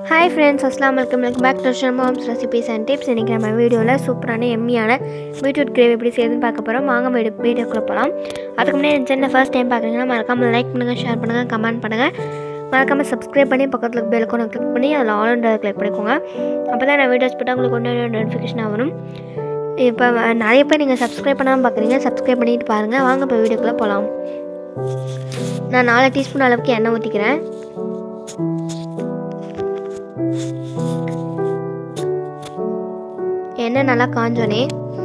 hi friends அஸ்லாம் வலைக்கம் welcome back to Shar moms recipes and tips இன்றைக்கி நம்ம வீடியோவில் சூப்பரான எம்மியான பீட்ரூட் கிரேவி எப்படி செய்யுதுன்னு பார்க்க போகிறோம் வாங்க வீடியோ வீடியோக்குள்ளே போகலாம் அதுக்கு முன்னாடி என் சேனல் ஃபர்ஸ்ட் டைம் பார்க்குறீங்கன்னா மறக்காமல் லைக் பண்ணுங்கள் ஷேர் பண்ணுங்கள் கமெண்ட் பண்ணுங்கள் மறக்காமல் சப்ஸ்கிரைப் பண்ணி பக்கத்தில் பெல் ஐக்கானை கிளிக் பண்ணி அதில் ஆல் கிளிக் பண்ணிக்கோங்க அப்போ தான் நான் வீடியோஸ் போட்டால் உங்களுக்கு ஒன்று நோட்டிஃபிகேஷன் வரும் இப்போ நிறைய பேர் நீங்கள் சப்ஸ்கிரைப் பண்ணாமல் பார்க்குறீங்க சப்ஸ்கிரைப் பண்ணிட்டு பாருங்கள் வாங்க இப்போ வீடியோக்குள்ளே போகலாம் நான் நாலு டீஸ்பூன் அளவுக்கு எண்ணெய் ஊற்றிக்கிறேன் எண்ணெய் நல்லா காஞ்சோனே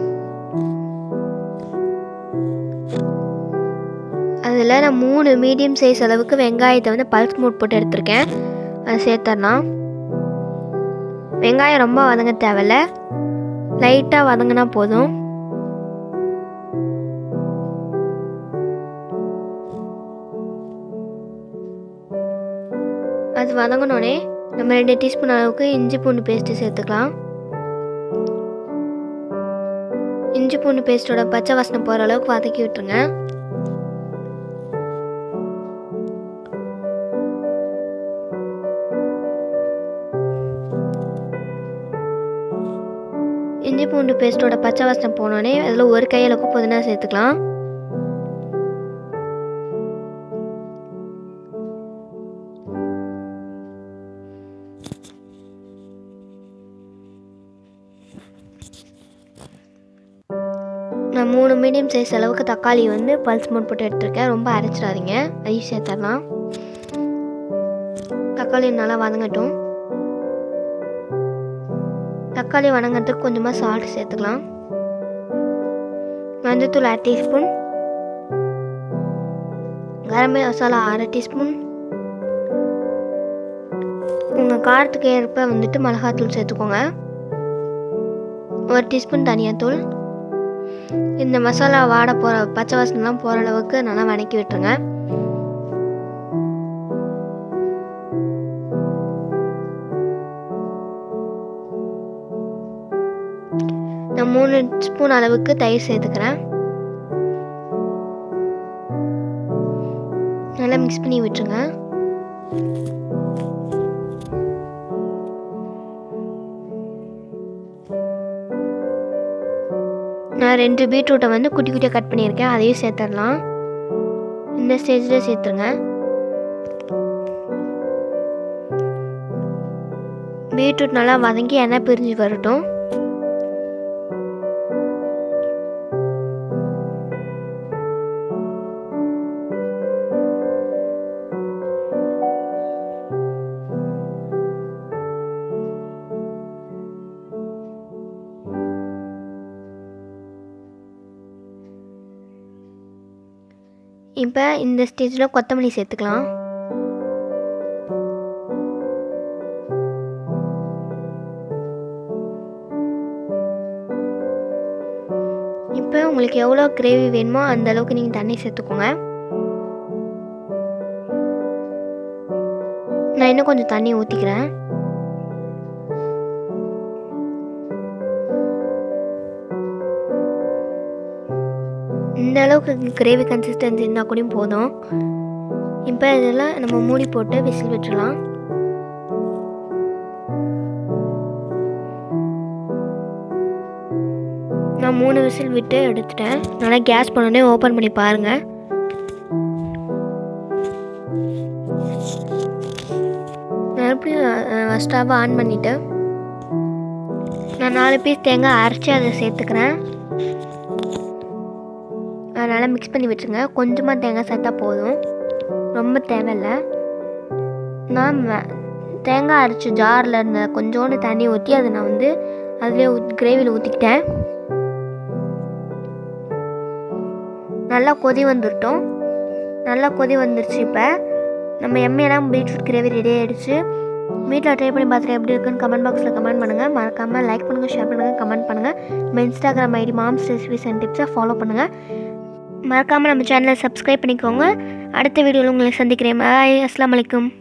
அதில் நான் மூணு மீடியம் சைஸ் அளவுக்கு வெங்காயத்தை வந்து பல்ஸ் மூட் போட்டு எடுத்திருக்கேன் அதை சேர்த்துடலாம் வெங்காயம் ரொம்ப வதங்க தேவையில்ல லைட்டாக வதங்கினா போதும் அது வதங்கினோடனே நம்ம ரெண்டு டீஸ்பூன் அளவுக்கு இஞ்சி பூண்டு பேஸ்ட்டு சேர்த்துக்கலாம் இஞ்சி பூண்டு பேஸ்ட்டோட பச்சை வாசனை போகிற அளவுக்கு வதக்கி விட்டுருங்க இஞ்சி பூண்டு பேஸ்ட்டோட பச்சை வாசனை போனோடனே அதில் ஒரு கையளவுக்கு புதினா சேர்த்துக்கலாம் நான் மூணு மீடியம் சைஸ் அளவுக்கு தக்காளி வந்து பல்ஸ் மூட் போட்டு எடுத்திருக்கேன் ரொம்ப அரைச்சிடாதீங்க அதையும் சேர்த்துடலாம் தக்காளி நல்லா வதங்கட்டும் தக்காளி வதங்கிறதுக்கு கொஞ்சமாக சால்ட் சேர்த்துக்கலாம் மஞ்சத்தூள் அரை டீஸ்பூன் கரம் மசாலா அரை டீஸ்பூன் உங்கள் காரத்துக்கு ஏற்ப வந்துட்டு மிளகாத்தூள் சேர்த்துக்கோங்க ஒரு டீஸ்பூன் தனியாத்தூள் இந்த மசாலா வாட போகிற பச்சை வாசனைலாம் போகிற அளவுக்கு நல்லா வதக்கி விட்டுருங்க நான் மூணு ஸ்பூன் அளவுக்கு தயிர் சேர்த்துக்கிறேன் நல்லா மிக்ஸ் பண்ணி விட்டுருங்க நான் ரெண்டு பீட்ரூட்டை வந்து குட்டி குட்டியாக கட் பண்ணியிருக்கேன் அதையும் சேர்த்துடலாம் இந்த ஸ்டேஜில் சேர்த்துருங்க பீட்ரூட் நல்லா வதங்கி எண்ணெய் பிரிஞ்சு வரட்டும் இப்போ இந்த ஸ்டேஜில் கொத்தமல்லி சேர்த்துக்கலாம் இப்போ உங்களுக்கு எவ்வளோ கிரேவி வேணுமோ அந்த அளவுக்கு நீங்கள் தண்ணி சேர்த்துக்கோங்க நான் இன்னும் கொஞ்சம் தண்ணி ஊற்றிக்கிறேன் இந்த அளவுக்கு கிரேவி கன்சிஸ்டன்சி இருந்தால் கூட போதும் இப்போ இதெல்லாம் நம்ம மூடி போட்டு விசில் விட்டுடலாம் நான் மூணு விசில் விட்டு எடுத்துட்டேன் நல்லா கேஸ் பண்ணோடனே ஓப்பன் பண்ணி பாருங்கள் மறுபடியும் ஸ்டவ் ஆன் பண்ணிவிட்டு நான் நாலு பீஸ் தேங்காய் அரைச்சி அதை சேர்த்துக்கிறேன் அதனால் மிக்ஸ் பண்ணி வச்சுருங்க கொஞ்சமாக தேங்காய் சேர்த்தா போதும் ரொம்ப தேவையில்லை நான் தேங்காய் அரைச்சி ஜாரில் இருந்த கொஞ்சோண்டு தண்ணி ஊற்றி அதை நான் வந்து அதிலே கிரேவியில் ஊற்றிக்கிட்டேன் நல்லா கொதி வந்துட்டோம் நல்லா கொதி வந்துருச்சு இப்போ நம்ம எம்மையெல்லாம் பீட்ரூட் கிரேவி ரெடி ஆகிடுச்சு வீட்டில் ட்ரை பண்ணி பார்த்துட்டு எப்படி இருக்குன்னு கமெண்ட் பாக்ஸில் கமெண்ட் பண்ணுங்கள் மறக்காமல் லைக் பண்ணுங்கள் ஷேர் பண்ணுங்கள் கமெண்ட் பண்ணுங்கள் நம்ம Instagram ID moms recipes and டிப்ஸை ஃபாலோ பண்ணுங்கள் மறக்காமல் நம்ம சேனலை சப்ஸ்கிரைப் பண்ணிக்கோங்க அடுத்த வீடியோவில் உங்களை சந்திக்கிறேன் பாய் அஸ்லாம் வலைக்கம்